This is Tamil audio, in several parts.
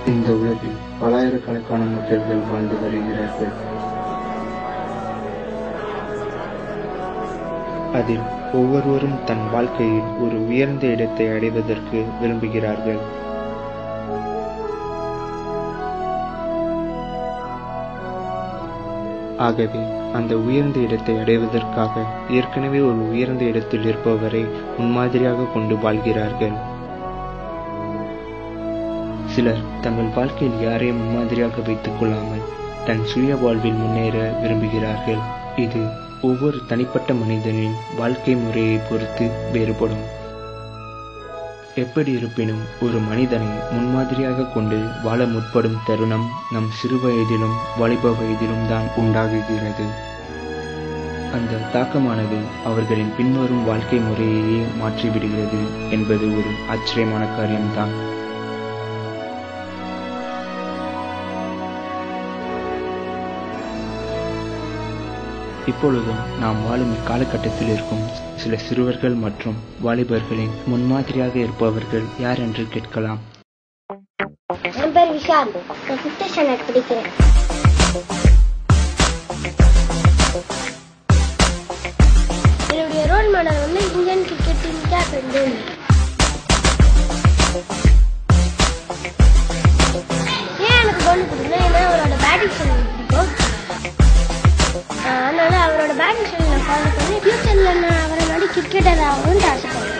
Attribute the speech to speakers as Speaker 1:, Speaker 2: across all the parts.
Speaker 1: இந்த உலகில் பல்லாயிரக்கணக்கான மக்கள்கள் வாழ்ந்து வருகிறார்கள் அதில் ஒவ்வொருவரும் தன் வாழ்க்கையில் ஒரு உயர்ந்த இடத்தை அடைவதற்கு விரும்புகிறார்கள் ஆகவே அந்த உயர்ந்த இடத்தை அடைவதற்காக ஏற்கனவே ஒரு உயர்ந்த இடத்தில் இருப்பவரை முன்மாதிரியாக கொண்டு வாழ்கிறார்கள் சிலர் தங்கள் வாழ்க்கையில் யாரையும் முன்மாதிரியாக வைத்துக் கொள்ளாமல் தன் சுய வாழ்வில் முன்னேற விரும்புகிறார்கள் இது ஒவ்வொரு தனிப்பட்ட மனிதனின் வாழ்க்கை முறையை பொறுத்து வேறுபடும் எப்படி இருப்பினும் ஒரு மனிதனை முன்மாதிரியாக கொண்டு வாழ முற்படும் தருணம் நம் சிறு வயதிலும் வாலிப வயதிலும் தான் உண்டாகுகிறது அந்த தாக்கமானது அவர்களின் பின்வரும் வாழ்க்கை முறையையே மாற்றிவிடுகிறது என்பது ஒரு ஆச்சரியமான காரியம்தான் இப்பொழுதும் நாம் வாழும் இக்காலகட்டத்தில் இருக்கும் சில சிறுவர்கள் மற்றும் வாலிபர்களின் முன்மாதிரியாக இருப்பவர்கள் யார் என்று கேட்கலாம்
Speaker 2: என் பேர் விஷால் நான் ஃபிஃப்த் ஸ்டாண்டர்ட் படிக்கிறேன் என்னுடைய ரோல் மாடல் வந்து Indian cricket team captain Dhoni ஏன் எனக்கு தோனி பிடிக்கும்னா ஏன்னா அவரோட பேட்டிங் ஸ்டைல் பிடிக்கும் ஆஹ் அதனால அவரோட பேட்டிங் ஸ்டைல் நான் ஃபாலோ பண்ணி ஃபியூச்சரில் நான் அவரை மாதிரி கிரிக்கெட்டர் ஆகணும்னு ஆசைப்படுறேன்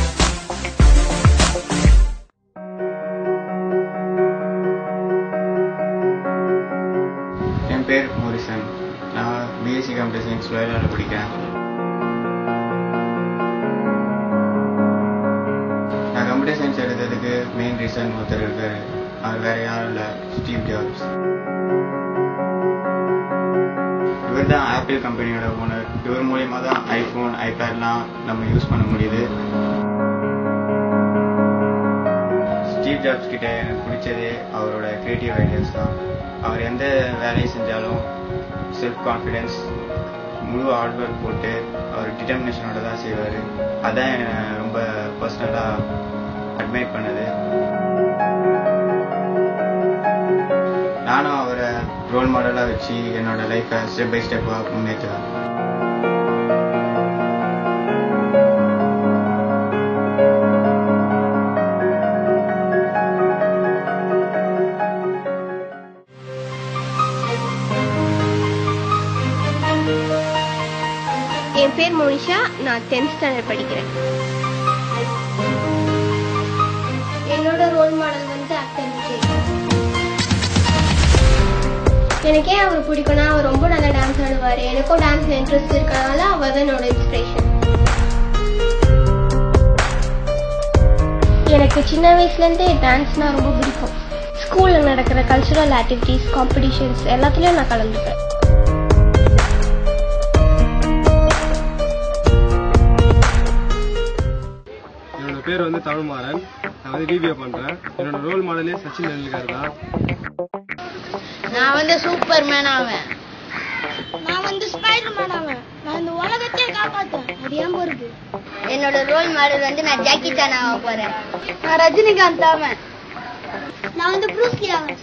Speaker 3: என் பேர் மோரிசன் நான் பிஎஸ்சி கம்ப்யூட்டர் சயின்ஸ் லோயலாவில் படிக்கிறேன் நான் கம்ப்யூட்டர் சயின்ஸ் எடுத்ததுக்கு மெயின் ரீசன் ஒருத்தர் இருக்காரு அவர் வேற யாரும் இல்லை ஸ்டீவ் ஜாப்ஸ் இவர் தான் ஆப்பிள் கம்பெனியோட ஓனர் இவர் மூலியமா தான் ஐஃபோன் ஐபேட்லாம் நம்ம யூஸ் பண்ண முடியுது ஸ்டீவ் ஜாப்ஸ் கிட்ட எனக்கு பிடிச்சதே அவரோட கிரியேட்டிவ் ஐடியாஸ் தான் அவர் எந்த வேலையை செஞ்சாலும் செல்ஃப் கான்ஃபிடென்ஸ் முழு ஹார்ட் ஒர்க் போட்டு அவர் டிட்டர்மினேஷனோட தான் செய்வார் அதான் என்னை ரொம்ப பர்சனலாக அட்மைட் பண்ணது நானும் அவரை ரோல் மாடலாக வச்சு என்னோட லைஃப்பை ஸ்டெப் பை ஸ்டெப்பாக முன்னேற்றுவேன்
Speaker 2: என் பேர் மோனிஷா நான் டென்த் ஸ்டாண்டர்ட் படிக்கிறேன் என்னோட ரோல் மாடல் வந்து ஆக்டர் விஜய் எனக்கு ஏன் அவர் பிடிக்கும்னா அவர் ரொம்ப நல்லா டான்ஸ் ஆடுவார் எனக்கும் டான்ஸ்ல இன்ட்ரெஸ்ட் இருக்கனால அவர் தான் என்னோட இன்ஸ்பிரேஷன் எனக்கு சின்ன வயசுலேருந்தே டான்ஸ்னா ரொம்ப பிடிக்கும் ஸ்கூலில் நடக்கிற கல்ச்சுரல் ஆக்டிவிட்டீஸ் காம்படிஷன்ஸ் எல்லாத்துலேயும் நான் கலந்துப்பேன்
Speaker 4: என்னோட பேர் வந்து தமிழ்மாறன் நான் வந்து பிபிஏ பண்றேன் என்னோட ரோல் மாடலே சச்சின் டெண்டுல்கர் தான்
Speaker 2: நான் வந்து சூப்பர் மேன் ஆவேன் நான் வந்து ஸ்பைடர் மேன் ஆவேன் நான் இந்த உலகத்தையே காப்பாத்துவேன் அது ஏன் பொறுப்பு என்னோட ரோல் மாடல் வந்து நான் ஜாக்கி சான் ஆக போறேன் நான் ரஜினிகாந்த் ஆவேன் நான் வந்து ப்ரூஸ்லி ஆவேன்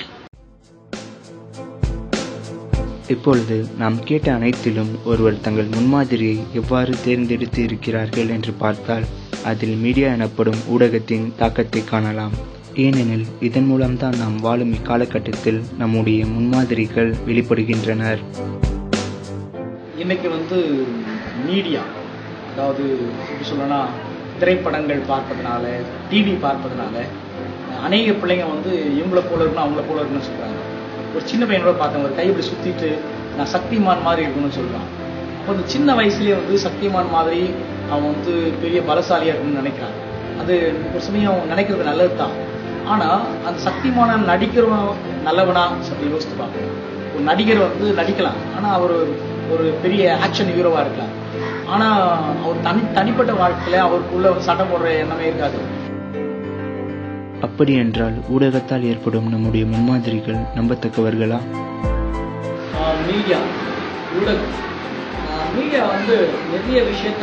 Speaker 1: இப்பொழுது நாம் கேட்ட அனைத்திலும் ஒருவர் தங்கள் முன்மாதிரியை எவ்வாறு தேர்ந்தெடுத்து இருக்கிறார்கள் என்று பார்த்தால் அதில் மீடியா எனப்படும் ஊடகத்தின் தாக்கத்தை காணலாம் ஏனெனில் இதன் மூலம்தான் நாம் வாழும் இக்காலகட்டத்தில் நம்முடைய முன்மாதிரிகள் வெளிப்படுகின்றனர்
Speaker 5: இன்னைக்கு வந்து மீடியா அதாவது எப்படி சொல்லணும்னா திரைப்படங்கள் பார்ப்பதனால டிவி பார்ப்பதனால அநேக பிள்ளைங்க வந்து இவங்கள போல இருக்கணும் அவங்கள போல இருக்கணும்னு சொல்றாங்க ஒரு சின்ன பையனோட பார்த்தேன் ஒரு கை இப்படி சுத்திட்டு நான் சக்திமான் மாதிரி இருக்கணும்னு சொல்றான் அப்போ அந்த சின்ன வயசுலயே வந்து சக்திமான் மாதிரி அவன் வந்து பெரிய பலசாலியா இருக்கணும்னு நினைக்கிறான் அது ஒரு சமயம் நினைக்கிறது நல்லது தான் ஆனா அந்த சக்திமான நடிக்கிறவன் நல்லவனா அப்படி யோசித்து பார்க்கணும் ஒரு நடிகர் வந்து நடிக்கலாம் ஆனா அவர் ஒரு பெரிய ஆக்ஷன் ஹீரோவா இருக்கலாம் ஆனா அவர் தனி தனிப்பட்ட வாழ்க்கையில அவருக்குள்ள வந்து சண்டை போடுற எண்ணமே இருக்காது
Speaker 1: அப்படி என்றால் ஊடகத்தால் ஏற்படும் நம்முடைய முன்மாதிரிகள் நம்பத்தக்கவர்களா
Speaker 5: மீடியா ஊடகம் மீடியா வந்து நிறைய விஷயத்த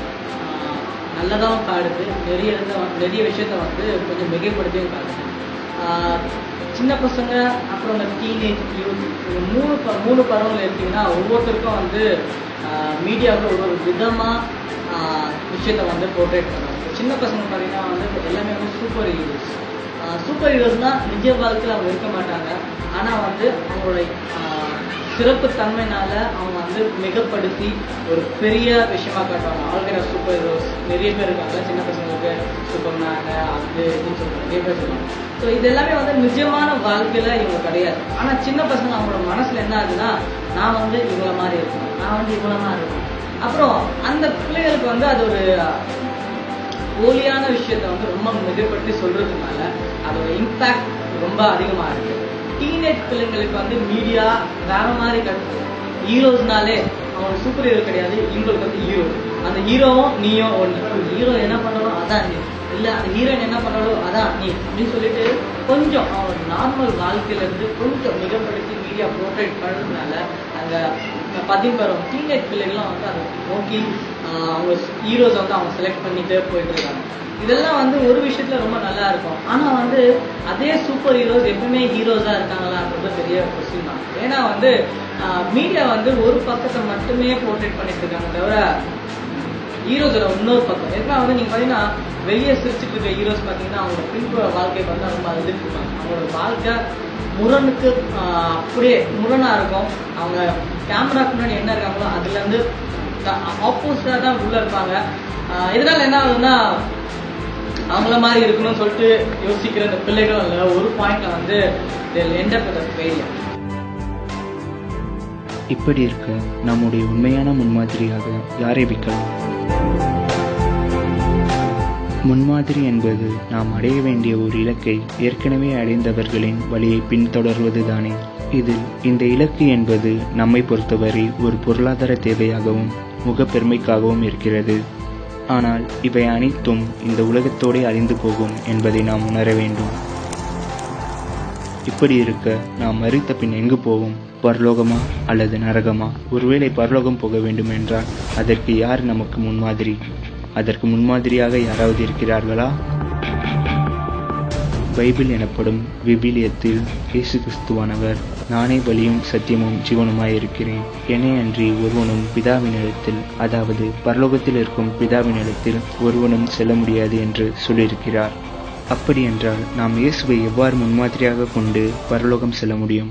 Speaker 5: நல்லதாகவும் காடுது நிறைய இடத்த வந்து- நிறைய விஷயத்த வந்து கொஞ்சம் மிகைப்படுத்தியும் காடுது
Speaker 6: ஆஹ் சின்ன பசங்க அப்புறம் இந்த டீனேஜ் யூத் இந்த மூணு ப மூணு பருவங்கள் எடுத்தீங்கன்னா ஒவ்வொருத்தருக்கும் வந்து மீடியாவில் ஒரு ஒரு விதமாக விஷயத்த வந்து போர்ட்ரேட் பண்ணுவாங்க சின்ன பசங்க பார்த்தீங்கன்னா வந்து எல்லாமே வந்து சூப்பர் ஹீரோஸ் சூப்பர் ஹீரோஸ்னால் நிஜ வாழ்க்கையில் அவங்க இருக்க மாட்டாங்க ஆனால் வந்து அவங்களுடைய ஆஹ், சிறப்பு தன்மைனால அவங்க வந்து மிகப்படுத்தி ஒரு பெரிய விஷயமா காட்டுவாங்க ஆல்ரெடி சூப்பர் ஹீரோஸ் நிறைய பேர் இருக்காங்க சின்ன பசங்களுக்கு சூப்பர்மேன் அது இதுன்னு சொல்லிட்டு நிறைய பேர் சொல்லுவாங்க ஸோ இது எல்லாமே வந்து நிஜமான வாழ்க்கையில இவங்க கிடையாது ஆனா சின்ன பசங்க அவங்களோட மனசுல என்ன ஆகுதுன்னா நான் வந்து இவங்கள மாதிரி இருக்கணும் நான் வந்து இவங்கள மாதிரி இருக்கணும் அப்புறம் அந்த பிள்ளைகளுக்கு வந்து அது ஒரு போலியான விஷயத்த வந்து ரொம்ப மிகப்படுத்தி சொல்றதுனால அதோட இம்பாக்ட் ரொம்ப அதிகமா இருக்கு டீனேஜ் பிள்ளைங்களுக்கு வந்து மீடியா வேற மாதிரி கட்டு ஹீரோஸ்னாலே அவங்க சூப்பர் ஹீரோ கிடையாது இவங்களுக்கு வந்து ஹீரோ அந்த ஹீரோவும் நீயும் ஒண்ணு ஹீரோ என்ன பண்ணாலும் அதான் நீ இல்ல அந்த ஹீரோயின் என்ன பண்ணாலும் அதான் நீ அப்படின்னு சொல்லிட்டு கொஞ்சம் அவங்க நார்மல் வாழ்க்கையில இருந்து கொஞ்சம் மிகப்படுத்தி மீடியா போர்ட்ரேட் பண்றதுனால அந்த பதின்பருவம் டீனேஜ் பிள்ளைகள்லாம் வந்து அதை நோக்கி ஆஹ் அவங்க ஹீரோஸ் வந்து அவங்க செலக்ட் பண்ணிட்டு போயிட்டு இருக்காங்க இதெல்லாம் வந்து ஒரு விஷயத்துல ரொம்ப நல்லா இருக்கும் ஆனா வந்து அதே சூப்பர் ஹீரோஸ் எப்பவுமே ஹீரோஸா இருக்காங்களான்றது பெரிய கொஸ்டின் தான் ஏன்னா வந்து மீடியா வந்து ஒரு பக்கத்தை மட்டுமே போர்ட்ரேட் பண்ணிட்டு இருக்காங்க தவிர ஹீரோஸோட இன்னொரு பக்கம் ஏன்னா வந்து நீங்க பாத்தீங்கன்னா வெளியே சிரிச்சிட்டு இருக்க ஹீரோஸ் பாத்தீங்கன்னா அவங்களோட பின்புற வாழ்க்கையை வந்து ரொம்ப அழுதுட்டு இருப்பாங்க அவங்களோட வாழ்க்கை முரணுக்கு ஆஹ், அப்படியே முரணா இருக்கும் அவங்க கேமராக்கு முன்னாடி என்ன இருக்காங்களோ அதுல இருந்து ஆப்போசிட்டா தான் உள்ள இருப்பாங்க ஆஹ், இதனால என்ன ஆகுதுன்னா அவங்கள மாதிரி இருக்கணும்னு சொல்லிட்டு யோசிக்கிற அந்த பிள்ளைகள் இல்ல ஒரு பாயிண்ட்ல வந்து எண்ட் அப் ஃபெயிலியர்
Speaker 1: இப்படி இருக்க நம்முடைய உண்மையான முன்மாதிரியாக யாரை வைக்கலாம் முன்மாதிரி என்பது நாம் அடைய வேண்டிய ஒரு இலக்கை ஏற்கனவே அடைந்தவர்களின் வழியை பின்தொடர்வதுதானே இதில் இந்த இலக்கு என்பது நம்மை பொறுத்தவரை ஒரு பொருளாதார தேவையாகவும் முகப்பெருமைக்காகவும் இருக்கிறது ஆனால் இவை அனைத்தும் இந்த உலகத்தோடே அழிந்து போகும் என்பதை நாம் உணர வேண்டும் இப்படி இருக்க நாம் மறித்த பின் எங்கு போவோம் பரலோகமா அல்லது நரகமா ஒருவேளை பரலோகம் போக வேண்டும் என்றால் அதற்கு யார் நமக்கு முன்மாதிரி அதற்கு முன்மாதிரியாக யாராவது இருக்கிறார்களா பைபிள் எனப்படும் விபிலியத்தில் இயேசு கிறிஸ்துவானவர் நானே வழியும் சத்தியமும் ஜீவனுமாய் இருக்கிறேன் என்னை அன்றி ஒருவனும் பிதாவினிடத்தில் அதாவது பரலோகத்தில் இருக்கும் பிதாவினிடத்தில் ஒருவனும் செல்ல முடியாது என்று சொல்லியிருக்கிறார் அப்படி என்றால் நாம் இயேசுவை எவ்வாறு முன்மாதிரியாக கொண்டு பரலோகம் செல்ல முடியும்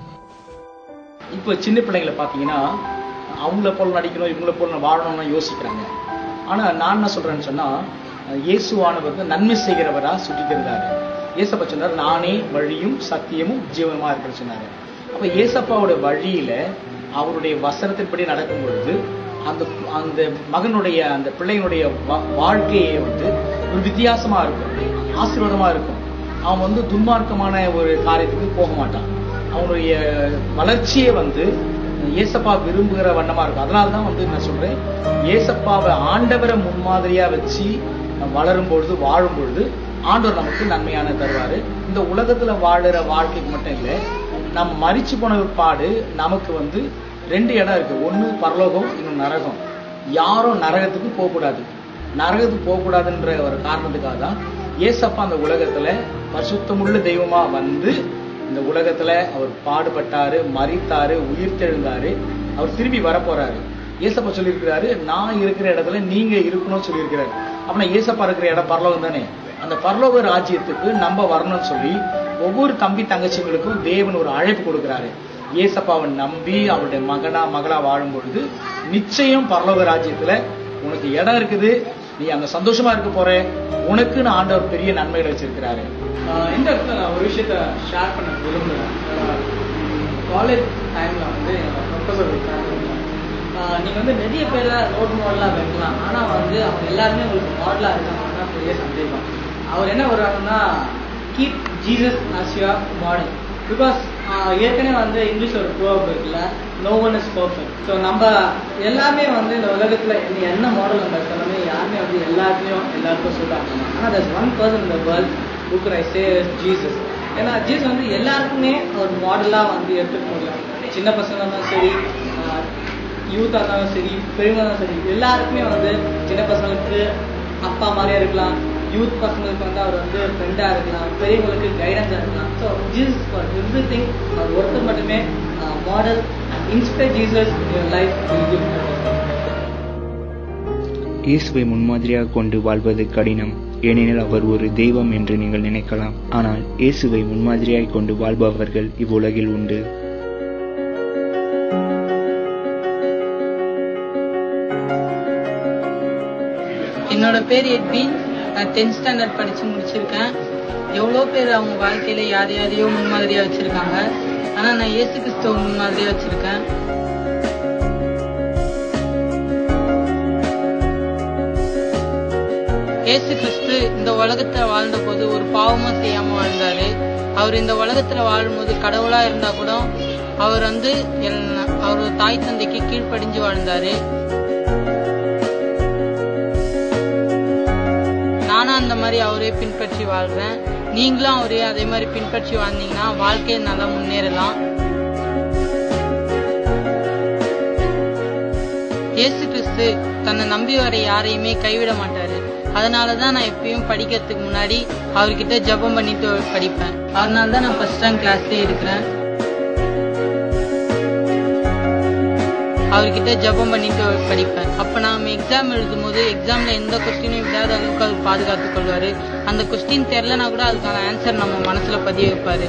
Speaker 5: இப்போ சின்ன பிள்ளைங்களை பார்த்தீங்கன்னா அவங்கள போல நடிக்கணும் இவங்கள போல வாழணும்னு யோசிக்கிறாங்க ஆனா நான் என்ன சொல்றேன்னு சொன்னா இயேசுவானவர் வந்து நன்மை செய்கிறவரா சுட்டிட்டு இருந்தாரு ஏசப்பா சொன்னார் நானே வழியும் சத்தியமும் ஜீவனமா இருக்கிற சொன்னாரு அப்ப ஏசப்பாவோட வழியில அவருடைய வசனத்தின்படி நடக்கும் பொழுது அந்த அந்த மகனுடைய அந்த பிள்ளையினுடைய வா- வாழ்க்கையே வந்து ஒரு வித்தியாசமா இருக்கும் ஆசீர்வாதமா இருக்கும் அவன் வந்து துன்மார்க்கமான ஒரு காரியத்துக்கு போக மாட்டான் அவனுடைய வளர்ச்சியே வந்து ஏசப்பா விரும்புகிற வண்ணமா இருக்கும் அதனால தான் வந்து நான் சொல்றேன் ஏசப்பாவை ஆண்டவரை முன்மாதிரியா வச்சு வளரும் பொழுது வாழும் பொழுது ஆண்டவர் நமக்கு நன்மையான தருவாரு இந்த உலகத்துல வாழுற வாழ்க்கைக்கு மட்டும் இல்லை நம்ம மரிச்சு போன பாடு நமக்கு வந்து ரெண்டு இடம் இருக்கு ஒண்ணு பரலோகம் இன்னும் நரகம் யாரும் நரகத்துக்கு போகக்கூடாது நரகத்துக்கு போகக்கூடாதுன்ற ஒரு காரணத்துக்காக தான் ஏசப்பா அந்த உலகத்துல பரிசுத்தமுள்ள தெய்வமா வந்து இந்த உலகத்துல அவர் பாடுபட்டாரு மரித்தாரு உயிர்த்தெழுந்தாரு அவர் திரும்பி வரப்போறாரு ஏசப்பா சொல்லியிருக்கிறாரு நான் இருக்கிற இடத்துல நீங்க இருக்கணும்னு சொல்லியிருக்கிறாரு அப்படின்னா ஏசப்பா இருக்கிற இடம் பரலோகம் தானே அந்த பரலோக ராஜ்யத்துக்கு நம்ம வரணும்னு சொல்லி ஒவ்வொரு தம்பி தங்கச்சிங்களுக்கும் தேவன் ஒரு அழைப்பு கொடுக்கிறாரு ஏசப்பாவை நம்பி அவருடைய மகனா மகளா வாழும் பொழுது நிச்சயம் பரலோக ராஜ்யத்துல உனக்கு இடம் இருக்குது நீ அங்க சந்தோஷமா இருக்க போற உனக்குன்னு ஆண்டவர் பெரிய நன்மைகளை வச்சிருக்கிறாரு
Speaker 6: ஆஹ் இந்த இடத்துல நான் ஒரு விஷயத்த ஷேர் பண்ண விரும்புகிறேன் காலேஜ் டைம்ல வந்து ப்ரொஃபஸர் இருக்காங்க ஆஹ் நீங்க வந்து நிறைய பேரை ரோல் மாடலா வைக்கலாம் ஆனா வந்து அவங்க எல்லாருமே உங்களுக்கு மாடலா இருக்காங்கன்னா பெரிய சந்தேகம் அவர் என்ன வர்றாங்கன்னா keep Jesus as your model because ஏற்கனவே வந்து இங்கிலீஷ் ஒரு ப்ரோவப் இருக்குல்ல no one is perfect so நம்ம எல்லாமே வந்து இந்த உலகத்துல நீ என்ன மாடல் நம்ம இருக்கணும்னு யாருமே வந்து எல்லாத்துலயும் எல்லாருக்கும் சொல்றாங்க ஆனா தஸ் ஒன் பர்சன் இந்த world book I say Jesus ஏன்னா ஜீசஸ் வந்து எல்லாருக்குமே ஒரு மாடலா வந்து எடுத்துக்க முடியும் சின்ன பசங்க இருந்தாலும் சரி யூத்தா இருந்தாலும் சரி பெரியவங்க இருந்தாலும் சரி எல்லாருக்குமே வந்து சின்ன பசங்களுக்கு அப்பா மாதிரியா இருக்கலாம் யூத் பசங்களுக்கு வந்து அவர் வந்து ஃப்ரெண்டாக இருக்கலாம் பெரியவங்களுக்கு கைடன்ஸாக இருக்கலாம் so Jesus for everything அவர் ஒருத்தர் மட்டுமே model and inspire Jesus in life
Speaker 1: இயேசுவை முன்மாதிரியாக கொண்டு வாழ்வது கடினம் ஏனெனில் அவர் ஒரு தெய்வம் என்று நீங்கள் நினைக்கலாம் ஆனால் இயேசுவை முன்மாதிரியாய் கொண்டு வாழ்பவர்கள் இவ்வுலகில் உண்டு
Speaker 7: என்னோட பேர் எட்வின் நான் டென்த் ஸ்டாண்டர்ட் படிச்சு முடிச்சிருக்கேன் எவ்வளோ பேர் அவங்க வாழ்க்கையில யார் யாரையோ முன்மாதிரியா வச்சிருக்காங்க ஆனா நான் இயேசு கிறிஸ்துவ முன்மாதிரியா வச்சிருக்கேன் இயேசு கிறிஸ்து இந்த உலகத்துல வாழ்ந்த போது ஒரு பாவமும் செய்யாம வாழ்ந்தாரு அவர் இந்த உலகத்துல வாழும்போது கடவுளா இருந்தா கூட அவர் வந்து எல்லா- அவர் தாய் தந்தைக்கு கீழ்ப்படிஞ்சு வாழ்ந்தாரு நானும் அந்த மாதிரி அவரே பின்பற்றி வாழ்றேன் நீங்களும் அவரே அதே மாதிரி பின்பற்றி வாழ்ந்தீங்கன்னா வாழ்க்கையை நல்லா முன்னேறலாம் இயேசு கிறிஸ்து தன்னை நம்பி வர யாரையுமே கைவிட மாட்டாரு அதனால தான் நான் எப்பயும் படிக்கிறதுக்கு முன்னாடி அவர்கிட்ட ஜெபம் பண்ணிட்டு படிப்பேன் அதனால தான் நான் ஃபர்ஸ்ட் ரேங்க் கிளாஸ்லேயே இருக்கிறேன் அவர்கிட்ட ஜெபம் பண்ணிட்டு படிப்பேன் அப்ப நாம எக்ஸாம் எழுதும் போது எக்ஸாம்ல எந்த கொஸ்டினும் விடாத அளவுக்கு அவர் பாதுகாத்துக் கொள்வாரு அந்த கொஸ்டின் தெரியலனா கூட அதுக்கான ஆன்சர் நம்ம மனசுல பதிய வைப்பாரு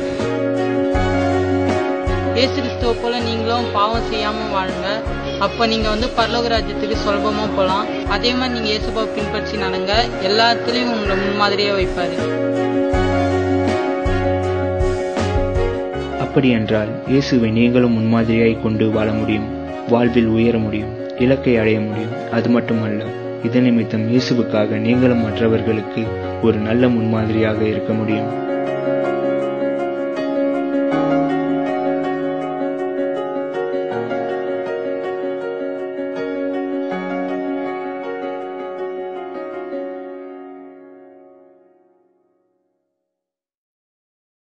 Speaker 7: இயேசு கிறிஸ்துவ போல நீங்களும் பாவம் செய்யாம வாழுங்க அப்ப நீங்க வந்து பரலோக ராஜ்யத்துக்கு சுலபமா போலாம் அதே மாதிரி நீங்க இயேசுபாவை பின்பற்றி நடங்க எல்லாத்துலயும் உங்களை முன்மாதிரியா வைப்பாரு
Speaker 1: அப்படியென்றால் இயேசுவை நீங்களும் முன்மாதிரியாய் கொண்டு வாழ முடியும் வாழ்வில் உயர முடியும் இலக்கை அடைய முடியும் அது மட்டுமல்ல இது நிமித்தம் இயேசுவுக்காக நீங்களும் மற்றவர்களுக்கு ஒரு நல்ல முன்மாதிரியாக இருக்க முடியும்